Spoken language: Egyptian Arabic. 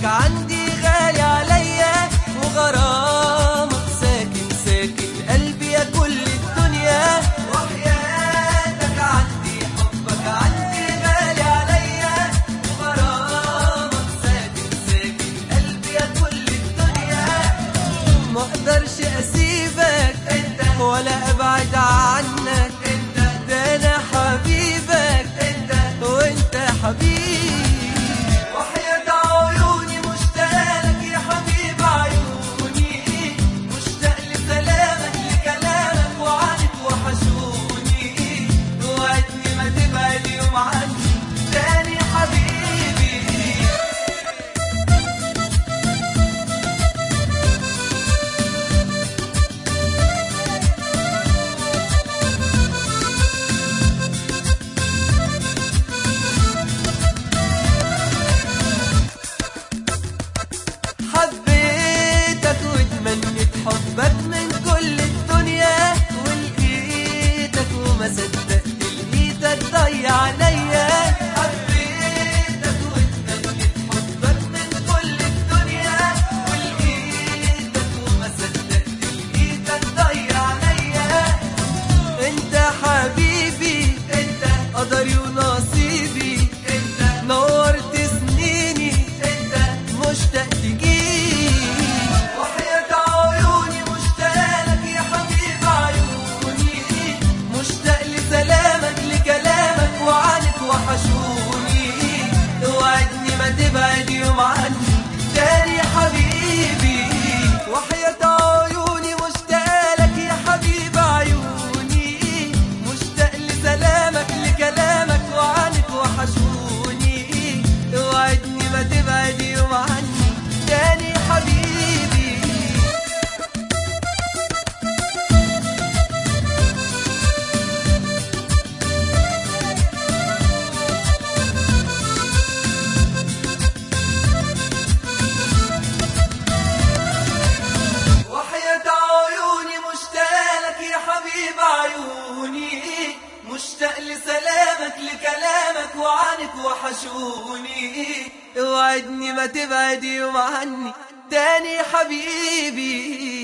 عندي غالي عليا وغرامك ساكن ساكن قلبي يا كل الدنيا وحياتك عندي حبك عندي غالي عليا وغرامك ساكن ساكن قلبي يا كل الدنيا ما اقدرش اسيبك انت ولا ابعد عنك انت ده انا حبيبك انت وانت حبيبي وحياة عيوني مشتاق لك يا حبيب عيوني مشتاق لسلامك لكلامك وعنك وحشوني وعدني ما تبعد يوم عني تاني حبيبي حبيتك وتمنيت حبك من كل الدنيا ولقيتك وما صدقت لقيتك ضيع عليا حبيتك وتمنيت حبك من كل الدنيا ولقيتك وما صدقت لقيتك ضيع عليا انت حبيبي انت قدري ونصيبي انت نورت سنيني انت مشتاق تجيني وحياة عيوني مشتاق لك يا حبيب عيوني مشتاق لسلامك لكلامك وعنك وحشوني توعدني ما تبعد يوم عني تاني حبيبي وحياة عيوني مشتاق لك يا حبيب عيوني مشتاق لسلامك لكلامك وعنك وحشوني توعدني ما تبعد يوم عني تاني حبيبي وحياة عيوني مشتاق لك يا حبيب عيوني مشتاق لسلامك لكلامك وعنك وحشوني اوعدني ما تبعد يوم عني تاني حبيبي